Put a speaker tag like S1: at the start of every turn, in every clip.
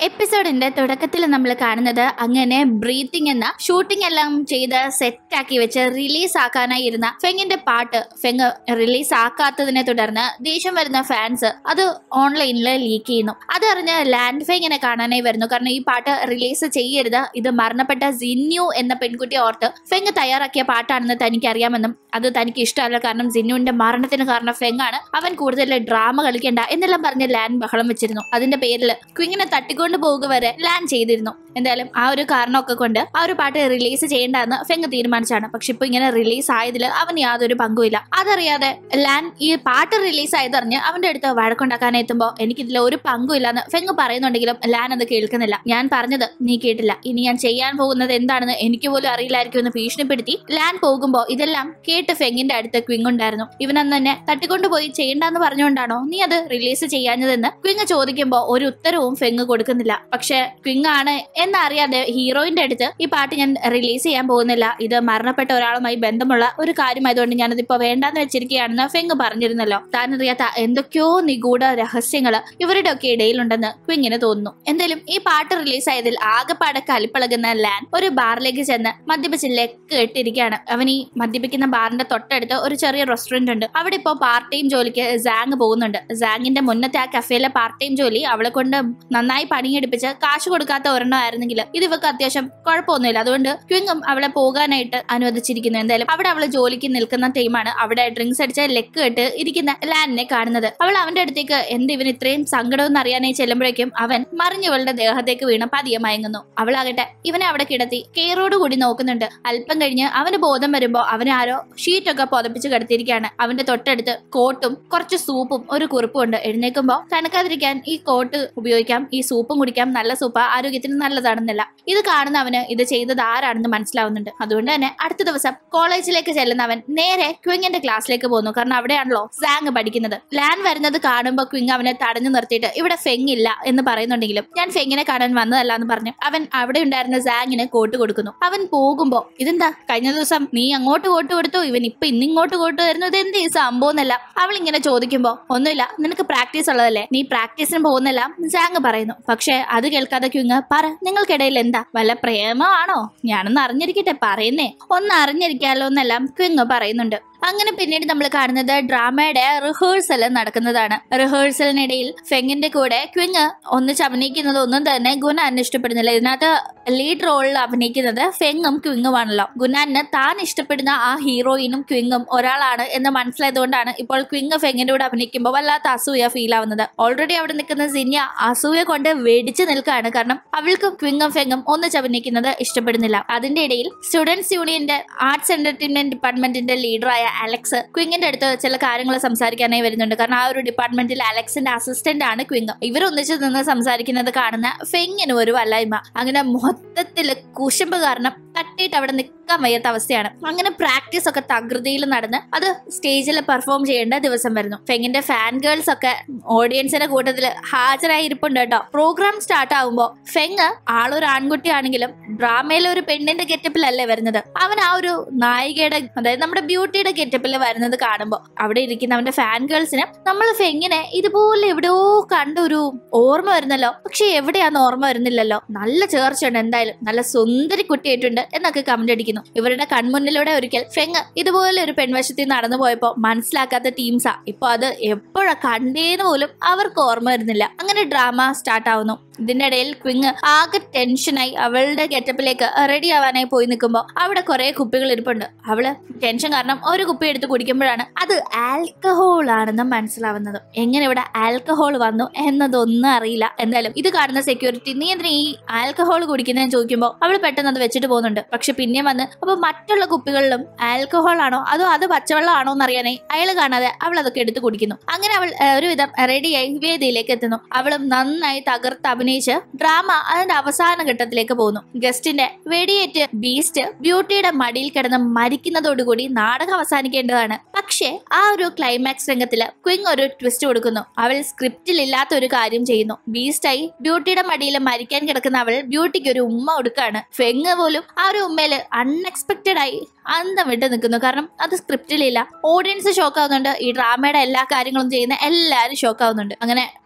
S1: എപ്പിസോഡിന്റെ തുടക്കത്തിൽ നമ്മൾ കാണുന്നത് അങ്ങനെ ബ്രീത്തിങ് എന്ന ഷൂട്ടിംഗ് എല്ലാം ചെയ്ത് സെറ്റ് ആക്കി വെച്ച് റിലീസ് ആക്കാനായി ഇരുന്ന ഫെങ്ങിന്റെ പാട്ട് ഫെങ് റിലീസ് ആക്കാത്തതിനെ തുടർന്ന് ദേഷ്യം വരുന്ന ഫാൻസ് അത് ഓൺലൈനിൽ ലീക്ക് ചെയ്യുന്നു അതറിഞ്ഞ് ലാൻഡ് ഫെങ്ങിനെ കാണാനായി വരുന്നു കാരണം ഈ പാട്ട് റിലീസ് ചെയ്യരുത് ഇത് മരണപ്പെട്ട സിന്യു എന്ന പെൺകുട്ടി ഓർത്ത് ഫെങ് തയ്യാറാക്കിയ പാട്ടാണെന്ന് തനിക്ക് അറിയാമെന്നും അത് തനിക്ക് ഇഷ്ടമല്ല കാരണം സിന്നുവിന്റെ മരണത്തിന് കാരണം ഫെങ്ങാണ് അവൻ കൂടുതൽ ഡ്രാമ കളിക്കേണ്ട എന്നെല്ലാം പറഞ്ഞ് ലാൻ ബഹളം വെച്ചിരുന്നു അതിന്റെ പേരിൽ ക്വിങ്ങിനെ തട്ടിക്കൊണ്ട് പോകുക വരെ ലാൻ ചെയ്തിരുന്നു എന്തായാലും ആ ഒരു കാരണമൊക്കെ കൊണ്ട് ആ ഒരു പാട്ട് റിലീസ് ചെയ്യേണ്ടെന്ന് ഫെങ് തീരുമാനിച്ചാണ് പക്ഷെ ഇപ്പൊ ഇങ്ങനെ റിലീസ് ആയതിൽ അവന് യാതൊരു പങ്കുമില്ല അതറിയാതെ ലാൻ ഈ പാട്ട് റിലീസ് ആയതറിഞ്ഞ് അവന്റെ അടുത്ത് വഴക്കുണ്ടാക്കാൻ എത്തുമ്പോൾ എനിക്കിതിൽ ഒരു പങ്കുമില്ലെന്ന് ഫെങ് പറയുന്നുണ്ടെങ്കിലും ലാൻ അത് കേൾക്കുന്നില്ല ഞാൻ പറഞ്ഞത് നീ കേട്ടില്ല ഇനി ഞാൻ ചെയ്യാൻ പോകുന്നത് എന്താണെന്ന് എനിക്ക് പോലും അറിയില്ലായിരിക്കുമെന്ന് ഭീഷണിപ്പെടുത്തി ലാൻ പോകുമ്പോൾ ഇതെല്ലാം കേട്ട് ഫെങ്ങിന്റെ അടുത്ത് ക്വിങ് ഉണ്ടായിരുന്നു ഇവനന്ന് തന്നെ തട്ടിക്കൊണ്ടുപോയി ചെയ്യണ്ടെന്ന് പറഞ്ഞുകൊണ്ടാണോ നീ അത് റിലീസ് ചെയ്യാഞ്ഞതെന്ന് ക്വിങ് ചോദിക്കുമ്പോൾ ഒരു ഉത്തരവും ഫെങ് കൊടുക്കുന്നില്ല പക്ഷെ ക്വിങ് ആണ് എന്നറിയാതെ ഹീറോയിന്റെ അടുത്ത് ഈ പാട്ട് ഞാൻ റിലീസ് ചെയ്യാൻ പോകുന്നില്ല ഇത് മരണപ്പെട്ട ഒരാളുമായി ബന്ധമുള്ള ഒരു കാര്യമായതുകൊണ്ട് ഞാനതിപ്പോ വേണ്ടാന്ന് വെച്ചിരിക്കുകയാണെന്ന് ഫെങ് പറഞ്ഞിരുന്നല്ലോ താൻ അറിയാത്ത എന്തൊക്കെയോ നിഗൂഢ രഹസ്യങ്ങൾ ഇവരുടെ ഒക്കെ ഇടയിലുണ്ടെന്ന് ക്വിങ്ങിന് തോന്നുന്നു എന്തായാലും ഈ പാട്ട് റിലീസ് ആയതിൽ ആകെപ്പാടെ കലിപ്പിളകുന്ന ലാൻ ഒരു ബാറിലേക്ക് ചെന്ന് മദ്യപിച്ച് ലെക്ക് ഇട്ടിരിക്കുകയാണ് അവൻ ഈ മദ്യപിക്കുന്ന ബാറിന്റെ തൊട്ടടുത്ത് ഒരു ചെറിയ റെസ്റ്റോറന്റ് ഉണ്ട് അവിടെ ഇപ്പോൾ പാർട്ട് ടൈം ജോലിക്ക് സാങ് പോകുന്നുണ്ട് സാങ്ങിന്റെ മുന്നത്തെ ആ കഫേയിലെ പാർട്ട് ടൈം ജോലി അവളെ കൊണ്ട് നന്നായി പണിയെടുപ്പിച്ച് കാശ് കൊടുക്കാത്ത ഒരെണ്ണം ആയിരുന്നെങ്കിൽ ഇത് ഇവക്ക് അത്യാവശ്യം കുഴപ്പമൊന്നുമില്ല അതുകൊണ്ട് ക്വിങ്ങും അവളെ പോകാനായിട്ട് അനുവദിച്ചിരിക്കുന്നു എന്തായാലും അവിടെ അവള് ജോലിക്ക് നിൽക്കുന്ന ടൈമാണ് അവിടെ ഡ്രിങ്ക്സ് അടിച്ച ലെക്ക് കെട്ട് ഇരിക്കുന്ന ലാനിനെ കാണുന്നത് അവൾ അവന്റെ അടുത്തേക്ക് എന്ത് ഇവൻ ഇത്രയും സങ്കടമെന്ന് അറിയാനായി ചെല്ലുമ്പോഴേക്കും അവൻ മറിഞ്ഞവളുടെ ദേഹത്തേക്ക് വീണ് പതിയെ മയങ്ങുന്നു അവളാകട്ടെ ഇവനെ അവിടെ കിടത്തി കെയറോട് കൂടി നോക്കുന്നുണ്ട് അല്പം കഴിഞ്ഞ് അവന് ബോധം വരുമ്പോ അവനെ ആരോ ഷീറ്റൊക്കെ പുതപ്പിച്ച് കിടത്തിയിരിക്കുകയാണ് അവന്റെ തൊട്ടടുത്ത് കോട്ടും കുറച്ച് സൂപ്പും ഒരു കുറിപ്പും ഉണ്ട് എഴുന്നേൽക്കുമ്പോൾ തണുക്കാതിരിക്കാൻ ഈ കോട്ട് ഉപയോഗിക്കാം ഈ സൂപ്പും കുടിക്കാം നല്ല സൂപ്പ് ആരോഗ്യത്തിന് നല്ലതാണെന്നല്ല ഇത് കാണുന്ന അവന് ഇത് ചെയ്തത് ആരാണെന്ന് മനസ്സിലാവുന്നുണ്ട് അതുകൊണ്ട് തന്നെ അടുത്ത ദിവസം കോളേജിലേക്ക് ചെല്ലുന്നവൻ നേരെ ക്വിങ്ങിന്റെ ക്ലാസ്സിലേക്ക് പോകുന്നു കാരണം അവിടെയാണല്ലോ സാങ് പഠിക്കുന്നത് ലാൻ വരുന്നത് കാണുമ്പോൾ ക്വിങ് അവനെ തടഞ്ഞു നിർത്തിയിട്ട് ഇവിടെ ഫെങ് ഇല്ല എന്ന് പറയുന്നുണ്ടെങ്കിലും ഞാൻ ഫെങ്ങിനെ കാണാൻ വന്നതല്ല എന്ന് പറഞ്ഞു അവൻ അവിടെ ഉണ്ടായിരുന്ന സാങ്ങിന് കോട്ട് കൊടുക്കുന്നു അവൻ പോകുമ്പോ ഇതെന്താ കഴിഞ്ഞ ദിവസം നീ അങ്ങോട്ട് കോട്ട് കൊടുത്തു ഇവൻ ഇപ്പൊ ഇന്നിങ്ങോട്ട് കോട്ട് വരുന്നു ഇത് എന്ത് ഈ സംഭവം എന്നല്ല അവൾ ഇങ്ങനെ ചോദിക്കുമ്പോ ഒന്നുമില്ല നിനക്ക് പ്രാക്ടീസ് ഉള്ളതല്ലേ നീ പ്രാക്ടീസിന് പോകുന്നില്ല സാങ് പറയുന്നു പക്ഷെ അത് കേൾക്കാതെ ക്വിങ് പറ നിങ്ങൾക്കിടയിൽ എന്താ വല്ല പ്രേമമാണോ ഞാനൊന്ന് അറിഞ്ഞിരിക്കട്ടെ പറയുന്നേ ഒന്ന് അറിഞ്ഞിരിക്കാലോ എന്നെല്ലാം ക്വിങ് പറയുന്നുണ്ട് അങ്ങനെ പിന്നീട് നമ്മൾ കാണുന്നത് ഡ്രാമയുടെ റിഹേഴ്സൽ നടക്കുന്നതാണ് റിഹേഴ്സലിനിടയിൽ ഫെങ്ങിന്റെ കൂടെ ക്വിങ് ഒന്നിച്ച് അഭിനയിക്കുന്നത് ഒന്നും തന്നെ ഗുനാൻ ഇഷ്ടപ്പെടുന്നില്ല ഇതിനകത്ത് ലീഡ് റോളിൽ അഭിനയിക്കുന്നത് ഫെങ്ങും ക്വിങ്ങുമാണല്ലോ ഗുനാന് താൻ ഇഷ്ടപ്പെടുന്ന ആ ഹീറോയിനും ക്വിങ്ങും ഒരാളാണ് എന്ന് മനസ്സിലായതുകൊണ്ടാണ് ഇപ്പോൾ ക്വിങ് ഫെങ്ങിന്റെ കൂടെ അഭിനയിക്കുമ്പോൾ വല്ലാത്ത അസൂയ ഫീൽ ആവുന്നത് ഓൾറെഡി അവിടെ നിൽക്കുന്ന സിന്യ അസൂയ കൊണ്ട് വെടിച്ചു നിൽക്കുകയാണ് കാരണം അവൾക്ക് ക്വിങ്ങും ഫെങ്ങും ഒന്നിച്ച് അഭിനയിക്കുന്നത് ഇഷ്ടപ്പെടുന്നില്ല അതിന്റെ ഇടയിൽ സ്റ്റുഡൻസ് യൂണിയന്റെ ആർട്സ് എന്റർടൈൻമെന്റ് ഡിപ്പാർട്ട്മെന്റിന്റെ ലീഡറായ അലക്സ് ക്വിങ്ങിന്റെ അടുത്ത് ചില കാര്യങ്ങൾ സംസാരിക്കാനായി വരുന്നുണ്ട് കാരണം ആ ഒരു ഡിപ്പാർട്ട്മെന്റിൽ അലക്സിന്റെ അസിസ്റ്റന്റ് ആണ് ക്വിങ് ഇവരൊന്നിച്ച് നിന്ന് സംസാരിക്കുന്നത് കാണുന്ന ഫെങ്ങിന് ഒരു വല്ലായ്മ അങ്ങനെ മൊത്തത്തില് കുശുമ്പ് കാരണം തട്ടിയിട്ട് അവിടെ നിൽക്കാൻ വയ്യാത്ത അവസ്ഥയാണ് അങ്ങനെ പ്രാക്ടീസ് ഒക്കെ തകൃതിയിൽ നടന്ന് അത് സ്റ്റേജിൽ പെർഫോം ചെയ്യേണ്ട ദിവസം വരുന്നു ഫെങ്ങിന്റെ ഫാൻ ഗേൾസ് ഒക്കെ ഓഡിയൻസിന്റെ കൂട്ടത്തിൽ ഹാജരായി ഇരിപ്പുണ്ട് കേട്ടോ പ്രോഗ്രാം സ്റ്റാർട്ട് ആകുമ്പോൾ ഫെങ് ആളൊരു ആൺകുട്ടിയാണെങ്കിലും ഡ്രാമയിലെ ഒരു പെണ്ണിന്റെ ഗെറ്റപ്പിലല്ലേ വരുന്നത് അവൻ ആ ഒരു നായികയുടെ അതായത് നമ്മുടെ ബ്യൂട്ടിയുടെ ഗെറ്റപ്പിൽ വരുന്നത് കാണുമ്പോൾ അവിടെ ഇരിക്കുന്ന അവന്റെ ഫാൻ ഗേൾസിന് നമ്മൾ ഫെങ്ങിനെ ഇതുപോലെ എവിടെയോ കണ്ട ഒരു ഓർമ്മ വരുന്നല്ലോ പക്ഷെ എവിടെയാന്ന് ഓർമ്മ വരുന്നില്ലല്ലോ നല്ല ചേർച്ചയുണ്ട് എന്തായാലും നല്ല സുന്ദരി കുട്ടിയായിട്ടുണ്ട് എന്നൊക്കെ കമന്റ് അടിക്കുന്നു ഇവരുടെ കൺമുന്നിലൂടെ ഒരിക്കൽ ഫെങ് ഇതുപോലെ ഒരു പെൺവശത്തിൽ നടന്നു പോയപ്പോ മനസ്സിലാക്കാത്ത ടീംസാ ഇപ്പൊ അത് എപ്പോഴാ കണ്ടേന്ന് പോലും അവർക്ക് ഓർമ്മ വരുന്നില്ല അങ്ങനെ ഡ്രാമ സ്റ്റാർട്ട് ആവുന്നു ഇതിന്റെ ഇടയിൽ ക്വിങ് ആകെ ടെൻഷനായി അവളുടെ ഗെറ്റപ്പിലേക്ക് റെഡി ആവാനായി പോയി നിൽക്കുമ്പോൾ അവിടെ കുറെ കുപ്പികൾ ഇരിപ്പുണ്ട് അവള് ടെൻഷൻ കാരണം ഒരു കുപ്പി എടുത്ത് കുടിക്കുമ്പോഴാണ് അത് ആൽക്കഹോൾ ആണെന്ന് മനസ്സിലാവുന്നത് എങ്ങനെ ഇവിടെ ആൽക്കഹോൾ വന്നു എന്നതൊന്നും അറിയില്ല എന്തായാലും ഇത് കാണുന്ന സെക്യൂരിറ്റി നീ എന്തിനാ ഈ ആൽക്കഹോൾ കുടിക്കുന്നതെന്ന് ചോദിക്കുമ്പോൾ അവൾ പെട്ടെന്ന് അത് വെച്ചിട്ട് പോകുന്നുണ്ട് പക്ഷെ പിന്നെ വന്ന് അപ്പൊ മറ്റുള്ള കുപ്പികളിലും ആൽക്കഹോൾ ആണോ അതോ അത് പച്ചവെള്ളം ആണോ എന്ന് അറിയാനായി അയാൾ കാണാതെ അവൾ അതൊക്കെ എടുത്ത് കുടിക്കുന്നു അങ്ങനെ അവൾ ഏഹ്, ഒരുവിധം റെഡിയായി വേദിയിലേക്ക് എത്തുന്നു അവളും നന്നായി തകർത്ത് അഭിനയിച്ച് ഡ്രാമ അതിന്റെ അവസാന ഘട്ടത്തിലേക്ക് പോകുന്നു ഗസ്റ്റിന്റെ വെടിയേറ്റ് ബീസ്റ്റ് ബ്യൂട്ടിയുടെ മടിയിൽ കിടന്ന് മരിക്കുന്നതോടുകൂടി നാടകം അവസാനിക്കേണ്ടതാണ് പക്ഷേ ആ ഒരു ക്ലൈമാക്സ് രംഗത്തില് ക്വിങ് ഒരു ട്വിസ്റ്റ് കൊടുക്കുന്നു അവൾ സ്ക്രിപ്റ്റിൽ ഇല്ലാത്ത ഒരു കാര്യം ചെയ്യുന്നു ബീസ്റ്റായി ബ്യൂട്ടിയുടെ മടിയിൽ മരിക്കാൻ കിടക്കുന്ന അവൾ ബ്യൂട്ടിക്ക് ഒരു ഉമ്മ കൊടുക്കാണ് ഫെങ് പോലും ആ ഒരു ഉമ്മയില് അൺഎക്സ്പെക്റ്റഡ് ആയി അന്തം വിട്ട് നിൽക്കുന്നു കാരണം അത് സ്ക്രിപ്റ്റിലില്ല ഓഡിയൻസ് ഷോക്ക് ആവുന്നുണ്ട് ഈ ഡ്രാമയുടെ എല്ലാ കാര്യങ്ങളും ചെയ്യുന്ന എല്ലാവരും ഷോക്ക് ആവുന്നുണ്ട് അങ്ങനെ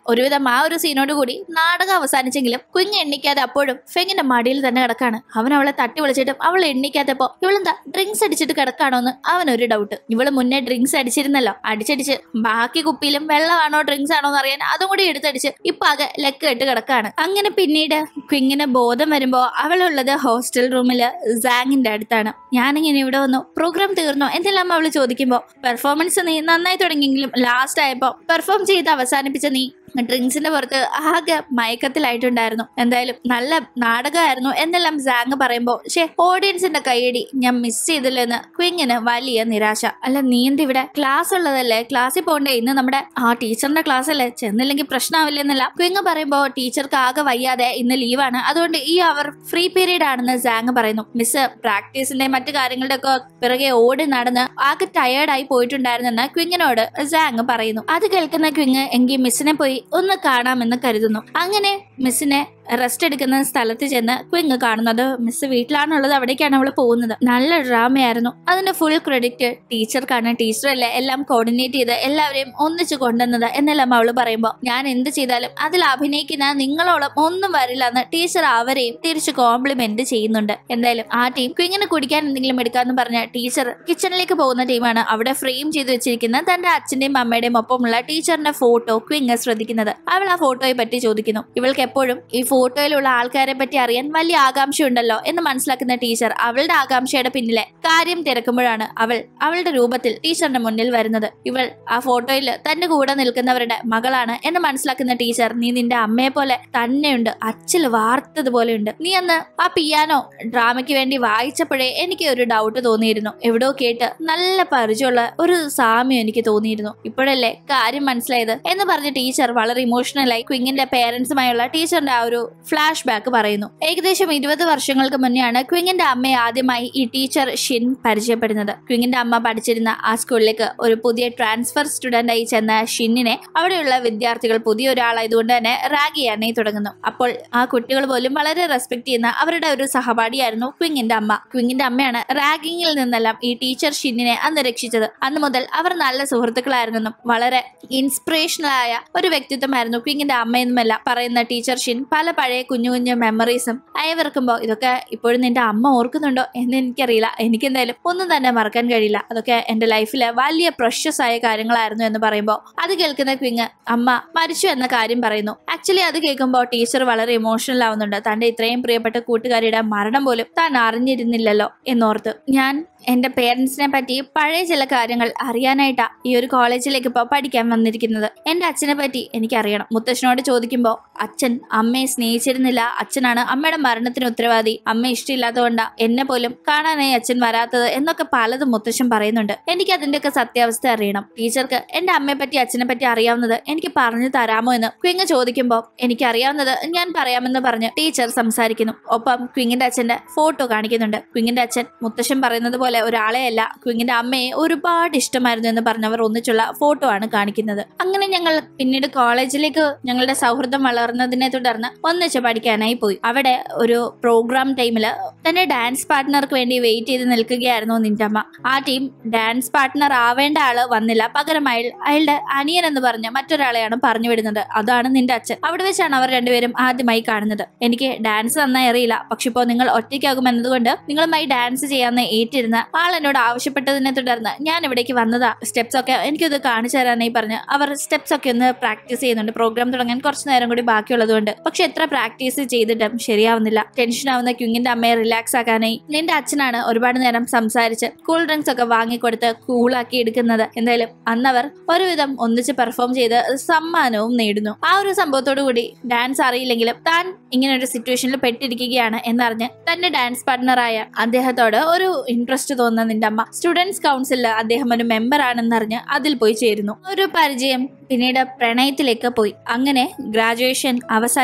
S1: ഒരുവിധം ആ ഒരു സീനോട് കൂടി നാടകം അവസാനിച്ചെങ്കിലും കുഞ്ഞ് എണ്ണിക്കാതെ അപ്പോഴും ഫെങ്ങിന്റെ മടിയിൽ തന്നെ കിടക്കാണ് അവൻ അവളെ തട്ടി വിളിച്ചിട്ടും അവൾ എണ്ണിക്കാത്തപ്പോ ഇവളെന്താ ഡ്രിങ്ക്സ് അടിച്ചിട്ട് കിടക്കാണോ എന്ന് അവനൊരു ഡൗട്ട് ഇവള് മുന്നേ ഡ്രിങ്ക്സ് അടിച്ചിരുന്നല്ലോ അടിച്ചടിച്ച് ബാക്കി കുപ്പിയിലും വെള്ളമാണോ ഡ്രിങ്ക്സ് ആണോ എന്ന് അറിയാൻ അതും കൂടി എടുത്തടിച്ച് ഇപ്പൊ ആകെ ലെക്ക് കെട്ട് കിടക്കാണ് അങ്ങനെ പിന്നീട് കുഞ്ഞിന് ബോധം വരുമ്പോ അവളുള്ളത് ഹോസ്റ്റൽ റൂമില് സാങ്ങിന്റെ അടുത്താണ് ഞാനിങ്ങനെ ഇവിടെ വന്നു പ്രോഗ്രാം തീർന്നോ എന്തെല്ലാം അവള് ചോദിക്കുമ്പോ പെർഫോമൻസ് നീ നന്നായി തുടങ്ങിയെങ്കിലും ലാസ്റ്റ് ആയപ്പോ പെർഫോം ചെയ്ത് അവസാനിപ്പിച്ച നീ ഡ്രിങ്ക്സിന്റെ പുറത്ത് ആകെ മയക്കത്തിലായിട്ടുണ്ടായിരുന്നു എന്തായാലും നല്ല നാടകമായിരുന്നു എന്നെല്ലാം സാങ് പറയുമ്പോ പക്ഷേ ഓഡിയൻസിന്റെ കൈയടി ഞാൻ മിസ് ചെയ്തില്ല എന്ന് ക്വിങ്ങിന് വലിയ നിരാശ അല്ല നീ എന്ത് ഇവിടെ ക്ലാസ് ഉള്ളതല്ലേ ക്ലാസ്സിൽ പോകണ്ടേ ഇന്ന് നമ്മുടെ ആ ടീച്ചറിന്റെ ക്ലാസ് അല്ലേ ചെന്നില്ലെങ്കിൽ പ്രശ്നമാവില്ല എന്നല്ല ക്വിങ് പറയുമ്പോ ടീച്ചർക്ക് ആകെ വയ്യാതെ ഇന്ന് ലീവാണ് അതുകൊണ്ട് ഈ അവർ ഫ്രീ പീരീഡ് ആണെന്ന് സാങ് പറയുന്നു മിസ് പ്രാക്ടീസിന്റെ മറ്റു കാര്യങ്ങളുടെ ഒക്കെ പിറകെ ഓടി നടന്ന് ആകെ ടയേർഡായി പോയിട്ടുണ്ടായിരുന്നെന്ന് ക്വിങ്ങിനോട് സാങ് പറയുന്നു അത് കേൾക്കുന്ന ക്വിങ് എങ്കിൽ മിസ്സിനെ പോയി ഒന്ന് കാണാമെന്ന് കരുതുന്നു അങ്ങനെ മിസ്സിനെ റെസ്റ്റ് എടുക്കുന്ന സ്ഥലത്ത് ചെന്ന് ക്വിങ് കാണുന്നത് മിസ് വീട്ടിലാണുള്ളത് അവിടേക്കാണ് അവൾ പോകുന്നത് നല്ല ഡ്രാമയായിരുന്നു അതിന്റെ ഫുൾ ക്രെഡിറ്റ് ടീച്ചർക്കാണ് ടീച്ചറല്ലേ എല്ലാം കോർഡിനേറ്റ് ചെയ്ത് എല്ലാവരെയും ഒന്നിച്ചു കൊണ്ടുവന്നത് എന്നെല്ലാം അവൾ പറയുമ്പോൾ ഞാൻ എന്ത് ചെയ്താലും അതിൽ അഭിനയിക്കുന്ന നിങ്ങളോളം ഒന്നും വരില്ല എന്ന് ടീച്ചർ അവരെയും തിരിച്ച് കോംപ്ലിമെന്റ് ചെയ്യുന്നുണ്ട് എന്തായാലും ആ ടീം ക്വിങ്ങിന് കുടിക്കാൻ എന്തെങ്കിലും എടുക്കാന്ന് പറഞ്ഞ ടീച്ചർ കിച്ചണിലേക്ക് പോകുന്ന ടീമാണ് അവിടെ ഫ്രെയിം ചെയ്ത് വെച്ചിരിക്കുന്ന തന്റെ അച്ഛന്റെയും അമ്മയുടെയും ഒപ്പമുള്ള ടീച്ചറിന്റെ ഫോട്ടോ ക്വിങ് ശ്രദ്ധിക്കുന്നത് അവൾ ആ ഫോട്ടോയെ പറ്റി ചോദിക്കുന്നു ഇവൾക്ക് എപ്പോഴും ഈ ഫോട്ടോയിലുള്ള ആൾക്കാരെ പറ്റി അറിയാൻ വലിയ ആകാംക്ഷയുണ്ടല്ലോ എന്ന് മനസ്സിലാക്കുന്ന ടീച്ചർ അവളുടെ ആകാംക്ഷയുടെ പിന്നിലെ കാര്യം തിരക്കുമ്പോഴാണ് അവൾ അവളുടെ രൂപത്തിൽ ടീച്ചറിന്റെ മുന്നിൽ വരുന്നത് ഇവൾ ആ ഫോട്ടോയിൽ തന്റെ കൂടെ നിൽക്കുന്നവരുടെ മകളാണ് എന്ന് മനസ്സിലാക്കുന്ന ടീച്ചർ നീ നിന്റെ അമ്മയെ പോലെ തന്നെയുണ്ട് അച്ചിൽ വാർത്തതുപോലെയുണ്ട് നീ അന്ന് ആ പിയാനോ ഡ്രാമയ്ക്ക് വേണ്ടി വായിച്ചപ്പോഴേ എനിക്ക് ഒരു ഡൗട്ട് തോന്നിയിരുന്നു എവിടോ കേട്ട് നല്ല പരിചയമുള്ള ഒരു സാമ്യം എനിക്ക് തോന്നിയിരുന്നു ഇപ്പോഴല്ലേ കാര്യം മനസ്സിലായത് എന്ന് പറഞ്ഞ ടീച്ചർ വളരെ ഇമോഷണലായി ക്വിങ്ങിന്റെ പേരൻസുമായുള്ള ടീച്ചറിന്റെ ആ ഒരു ഫ്ലാഷ് ബാക്ക് പറയുന്നു ഏകദേശം ഇരുപത് വർഷങ്ങൾക്ക് മുന്നെയാണ് ക്വിങ്ങിന്റെ അമ്മയെ ആദ്യമായി ഈ ടീച്ചർ ഷിൻ പരിചയപ്പെടുന്നത് ക്വിങ്ങിന്റെ അമ്മ പഠിച്ചിരുന്ന ആ സ്കൂളിലേക്ക് ഒരു പുതിയ ട്രാൻസ്ഫർ സ്റ്റുഡന്റ് ആയി ചെന്ന ഷിന്നിനെ അവിടെയുള്ള വിദ്യാർത്ഥികൾ പുതിയ ഒരാളായതുകൊണ്ട് തന്നെ റാഗ് ചെയ്യാനായി തുടങ്ങുന്നു അപ്പോൾ ആ കുട്ടികൾ പോലും വളരെ റെസ്പെക്ട് ചെയ്യുന്ന അവരുടെ ഒരു സഹപാഠിയായിരുന്നു ക്വിങ്ങിന്റെ അമ്മ ക്വിങ്ങിന്റെ അമ്മയാണ് റാഗിങ്ങിൽ നിന്നെല്ലാം ഈ ടീച്ചർ ഷിന്നിനെ അന്ന് രക്ഷിച്ചത് അന്ന് മുതൽ അവർ നല്ല സുഹൃത്തുക്കളായിരുന്നെന്നും വളരെ ഇൻസ്പിറേഷണൽ ആയ ഒരു വ്യക്തിത്വമായിരുന്നു ക്വിങ്ങിന്റെ അമ്മയെന്നുമല്ല പറയുന്ന ടീച്ചർ ഷിൻ പല പഴയ കുഞ്ഞു കുഞ്ഞു മെമ്മറീസും അയവിറക്കുമ്പോൾ ഇതൊക്കെ ഇപ്പോഴും നിന്റെ അമ്മ ഓർക്കുന്നുണ്ടോ എന്ന് എനിക്കറിയില്ല എനിക്ക് എന്തായാലും ഒന്നും തന്നെ മറക്കാൻ കഴിയില്ല അതൊക്കെ എന്റെ ലൈഫിലെ വലിയ പ്രഷ്യസ് ആയ കാര്യങ്ങളായിരുന്നു എന്ന് പറയുമ്പോൾ അത് കേൾക്കുന്ന ക്വിങ് അമ്മ മരിച്ചു എന്ന കാര്യം പറയുന്നു ആക്ച്വലി അത് കേൾക്കുമ്പോൾ ടീച്ചർ വളരെ ഇമോഷണൽ ആവുന്നുണ്ട് തന്റെ ഇത്രയും പ്രിയപ്പെട്ട കൂട്ടുകാരിയുടെ മരണം പോലും താൻ അറിഞ്ഞിരുന്നില്ലല്ലോ എന്നോർത്ത് ഞാൻ എന്റെ പേരൻസിനെ പറ്റി പഴയ ചില കാര്യങ്ങൾ അറിയാനായിട്ടാ ഈ ഒരു കോളേജിലേക്ക് ഇപ്പോൾ പഠിക്കാൻ വന്നിരിക്കുന്നത് എന്റെ അച്ഛനെ പറ്റി എനിക്കറിയണം മുത്തശ്ശനോട് ചോദിക്കുമ്പോൾ അച്ഛൻ അമ്മയെ സ്നേഹിച്ചിരുന്നില്ല അച്ഛനാണ് അമ്മയുടെ മരണത്തിന് ഉത്തരവാദി അമ്മ ഇഷ്ടമില്ലാത്തതുകൊണ്ടാ എന്നെ പോലും കാണാനായി അച്ഛൻ വരാത്തത് എന്നൊക്കെ പലതും മുത്തശ്ശൻ പറയുന്നുണ്ട് എനിക്ക് അതിന്റെയൊക്കെ സത്യാവസ്ഥ അറിയണം ടീച്ചർക്ക് എന്റെ അമ്മയെ പറ്റി അച്ഛനെ പറ്റി അറിയാവുന്നത് എനിക്ക് പറഞ്ഞു തരാമോ എന്ന് ക്വിങ് ചോദിക്കുമ്പോൾ എനിക്ക് അറിയാവുന്നത് ഞാൻ പറയാമെന്ന് പറഞ്ഞ് ടീച്ചർ സംസാരിക്കുന്നു ഒപ്പം ക്വിങ്ങിന്റെ അച്ഛന്റെ ഫോട്ടോ കാണിക്കുന്നുണ്ട് ക്വിങ്ങിന്റെ അച്ഛൻ മുത്തശ്ശൻ പറയുന്നത് പോലെ ഒരാളെയല്ല ക്വിങ്ങിന്റെ അമ്മയെ ഒരുപാട് ഇഷ്ടമായിരുന്നു എന്ന് പറഞ്ഞവർ ഒന്നിച്ചുള്ള ഫോട്ടോ ആണ് കാണിക്കുന്നത് അങ്ങനെ ഞങ്ങൾ പിന്നീട് കോളേജിലേക്ക് ഞങ്ങളുടെ സൗഹൃദം വളർന്നതിനെ തുടർന്ന് ഒന്നിച്ച് പഠിക്കാനായി പോയി അവിടെ ഒരു പ്രോഗ്രാം ടൈമില് തന്റെ ഡാൻസ് പാർട്ട്ണർക്ക് വേണ്ടി വെയിറ്റ് ചെയ്ത് നിൽക്കുകയായിരുന്നു നിന്റെ അമ്മ ആ ടീം ഡാൻസ് പാർട്ട്ണർ ആവേണ്ട ആള് വന്നില്ല പകരം അയാൾ അയാളുടെ അനിയൻ എന്ന് പറഞ്ഞ മറ്റൊരാളെയാണ് പറഞ്ഞു വിടുന്നത് അതാണ് നിന്റെ അച്ഛൻ അവിടെ വെച്ചാണ് അവർ രണ്ടുപേരും ആദ്യമായി കാണുന്നത് എനിക്ക് ഡാൻസ് നന്നായി അറിയില്ല പക്ഷെ ഇപ്പോൾ നിങ്ങൾ ഒറ്റയ്ക്കാകുമെന്നതുകൊണ്ട് നിങ്ങളുമായി ഡാൻസ് ചെയ്യാമെന്ന് ഏറ്റിരുന്ന ആൾ എന്നോട് ആവശ്യപ്പെട്ടതിനെ തുടർന്ന് ഞാൻ ഇവിടേക്ക് വന്നതാ സ്റ്റെപ്സ് ഒക്കെ എനിക്കിത് കാണിച്ചു തരാനായി പറഞ്ഞ് അവർ സ്റ്റെപ്സ് ഒക്കെ ഒന്ന് പ്രാക്ടീസ് ചെയ്യുന്നുണ്ട് പ്രോഗ്രാം തുടങ്ങാൻ കുറച്ച് നേരം കൂടി ബാക്കിയുള്ളതുകൊണ്ട് പക്ഷെ എത്ര പ്രാക്ടീസ് ചെയ്തിട്ടും ശരിയാവുന്നില്ല ടെൻഷൻ ആവുന്ന ക്യുങ്ങിന്റെ അമ്മയെ റിലാക്സ് ആക്കാനായി നിന്റെ അച്ഛനാണ് ഒരുപാട് നേരം സംസാരിച്ച് കൂൾ ഡ്രിങ്ക്സ് ഒക്കെ വാങ്ങിക്കൊടുത്ത് കൂളാക്കി എടുക്കുന്നത് എന്തായാലും അന്നവർ ഒരുവിധം ഒന്നിച്ച് പെർഫോം ചെയ്ത് സമ്മാനവും നേടുന്നു ആ ഒരു സംഭവത്തോടു കൂടി ഡാൻസ് അറിയില്ലെങ്കിലും താൻ ഇങ്ങനെ ഒരു സിറ്റുവേഷനിൽ പെട്ടിരിക്കുകയാണ് എന്നറിഞ്ഞ് തന്റെ ഡാൻസ് പാർട്ട്ണറായ അദ്ദേഹത്തോട് ഒരു ഇൻട്രസ്റ്റ് തോന്നുന്ന നിന്റെ അമ്മ സ്റ്റുഡൻസ് കൗൺസിലിൽ അദ്ദേഹം ഒരു മെമ്പർ ആണെന്നറിഞ്ഞ് അതിൽ പോയി ചേരുന്നു ഒരു പരിചയം പിന്നീട് പ്രണയത്തിലേക്ക് പോയി അങ്ങനെ ഗ്രാജുവേഷൻ അവസാനിക്കാറായപ്പോൾ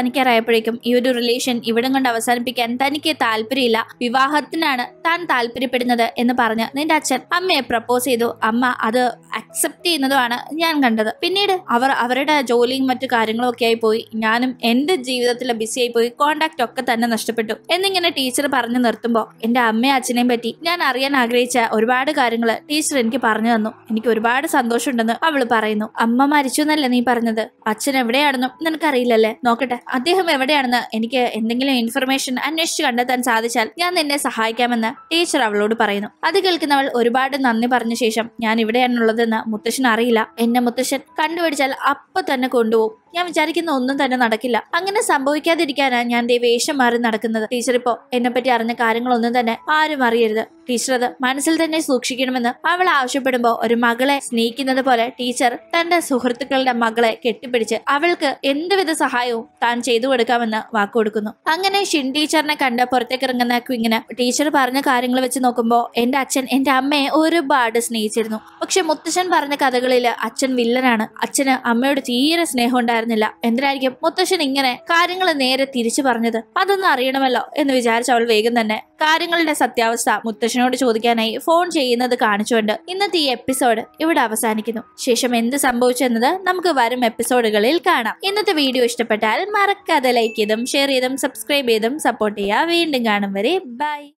S1: കേട്ടപ്പോഴേക്കും ഈ ഒരു റിലേഷൻ ഇവിടം കൊണ്ട് അവസാനിപ്പിക്കാൻ തനിക്ക് താല്പര്യമില്ല വിവാഹത്തിനാണ് താൻ താല്പര്യപ്പെടുന്നത് എന്ന് പറഞ്ഞ് നിന്റെ അച്ഛൻ അമ്മയെ പ്രപ്പോസ് ചെയ്തു അമ്മ അത് അക്സെപ്റ്റ് ചെയ്യുന്നതുമാണ് ഞാൻ കണ്ടത് പിന്നീട് അവർ അവരുടെ ജോലിയും മറ്റു കാര്യങ്ങളും ഒക്കെ ആയി പോയി ഞാനും എന്റെ ജീവിതത്തിൽ ബിസി ആയി പോയി കോണ്ടാക്ട് ഒക്കെ തന്നെ നഷ്ടപ്പെട്ടു എന്നിങ്ങനെ ടീച്ചർ പറഞ്ഞു നിർത്തുമ്പോൾ എന്റെ അമ്മയും അച്ഛനെയും പറ്റി ഞാൻ അറിയാൻ ആഗ്രഹിച്ച ഒരുപാട് കാര്യങ്ങൾ ടീച്ചർ എനിക്ക് പറഞ്ഞു തന്നു എനിക്ക് ഒരുപാട് സന്തോഷമുണ്ടെന്ന് അവള് പറയുന്നു അമ്മ മരിച്ചു എന്നല്ലേ നീ പറഞ്ഞത് അച്ഛൻ എവിടെയാണെന്നും നിനക്കറിയില്ലല്ലേ നോക്കട്ടെ അദ്ദേഹം എവിടെയാണെന്ന് എനിക്ക് എന്തെങ്കിലും ഇൻഫർമേഷൻ അന്വേഷിച്ച് കണ്ടെത്താൻ സാധിച്ചാൽ ഞാൻ നിന്നെ സഹായിക്കാമെന്ന് ടീച്ചർ അവളോട് പറയുന്നു അത് കേൾക്കുന്നവൾ ഒരുപാട് നന്ദി പറഞ്ഞ ശേഷം ഞാൻ ഇവിടെയാണുള്ളതെന്ന് മുത്തശ്ശൻ അറിയില്ല എന്നെ മുത്തശ്ശൻ കണ്ടുപിടിച്ചാൽ അപ്പൊ തന്നെ കൊണ്ടുപോകും ഞാൻ വിചാരിക്കുന്ന ഒന്നും തന്നെ നടക്കില്ല അങ്ങനെ സംഭവിക്കാതിരിക്കാനാണ് ഞാൻ ദേ വേഷം മാറി നടക്കുന്നത് ടീച്ചർ ഇപ്പോ എന്നെ പറ്റി അറിഞ്ഞ കാര്യങ്ങളൊന്നും തന്നെ ആരും അറിയരുത് ടീച്ചർ അത് മനസ്സിൽ തന്നെ സൂക്ഷിക്കണമെന്ന് അവൾ ആവശ്യപ്പെടുമ്പോ ഒരു മകളെ സ്നേഹിക്കുന്നത് പോലെ ടീച്ചർ തന്റെ സുഹൃത്തുക്കളുടെ മകളെ കെട്ടിപ്പിടിച്ച് അവൾക്ക് എന്തുവിധ സഹായവും താൻ ചെയ്തു കൊടുക്കാമെന്ന് വാക്കുകൊടുക്കുന്നു അങ്ങനെ ഷിൻ ടീച്ചറിനെ കണ്ട് പുറത്തേക്ക് ഇറങ്ങുന്ന ക്വിങ്ങിന് ടീച്ചർ പറഞ്ഞ കാര്യങ്ങൾ വെച്ച് നോക്കുമ്പോൾ എന്റെ അച്ഛൻ എന്റെ അമ്മയെ ഒരുപാട് സ്നേഹിച്ചിരുന്നു പക്ഷെ മുത്തശ്ശൻ പറഞ്ഞ കഥകളിൽ അച്ഛൻ വില്ലനാണ് അച്ഛന് അമ്മയോട് തീരെ സ്നേഹം ഉണ്ടായിരുന്നില്ല എന്തിനായിരിക്കും മുത്തശ്ശൻ ഇങ്ങനെ കാര്യങ്ങൾ നേരെ തിരിച്ചു പറഞ്ഞത് അതൊന്നും അറിയണമല്ലോ എന്ന് വിചാരിച്ച അവൾ വേഗം തന്നെ കാര്യങ്ങളുടെ സത്യാവസ്ഥ മുത്തശ്ശനോട് ചോദിക്കാനായി ഫോൺ ചെയ്യുന്നത് കാണിച്ചുകൊണ്ട് ഇന്നത്തെ ഈ എപ്പിസോഡ് ഇവിടെ അവസാനിക്കുന്നു ശേഷം എന്ത് സംഭവിച്ചെന്നത് നമുക്ക് വരും എപ്പിസോഡുകളിൽ കാണാം ഇന്നത്തെ വീഡിയോ ഇഷ്ടപ്പെട്ടാൽ മറക്കാതെ ലൈക്ക് ചെയ്തും ഷെയർ ചെയ്തും സബ്സ്ക്രൈബ് ചെയ്തും സപ്പോർട്ട് ചെയ്യുക വീണ്ടും കാണും വരെ ബൈ